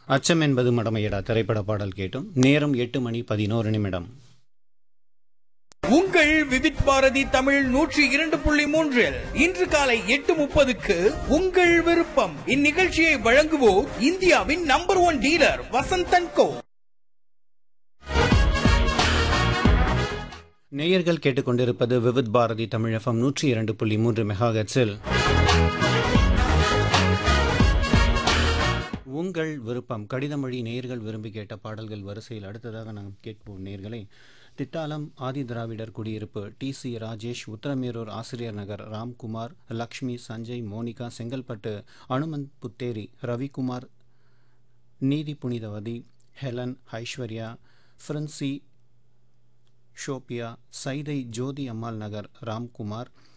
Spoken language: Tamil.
அச்சம் என்பது மடமையடா திரைப்பட பாடல் கேட்டும் நேரம் எட்டு மணி பதினோரு நிமிடம் உங்கள் விவித் பாரதி தமிழ் நூற்றி இரண்டு புள்ளி மூன்றில் இன்று காலை எட்டு முப்பதுக்கு உங்கள் விருப்பம் இந்நிகழ்ச்சியை வழங்குவோர் இந்தியாவின் number one dealer Vasanthan co நேயர்கள் கேட்டுக்கொண்டிருப்பது விவித் பாரதி தமிழ் எஃப்எம் நூற்றி இரண்டு புள்ளி மூன்று மெகாஹெட்ஸில் உங்கள் விருப்பம் கடிதம் வழி நேயர்கள் விரும்பி கேட்ட பாடல்கள் வரிசையில் அடுத்ததாக நாம் கேட்போம் நேயர்களை திட்டாலம் ஆதி திராவிடர் குடியிருப்பு D C Rajesh Uthiramerur Asiriyar Nagar Ramkumar Lakshmi Sanjay Monika Chengalpattu Hanumanth Putheri Ravikumar Neethi Punithavathi Helen Aishwarya Frency Sophia Saidai Jothi Ammal Nagar Ramkumar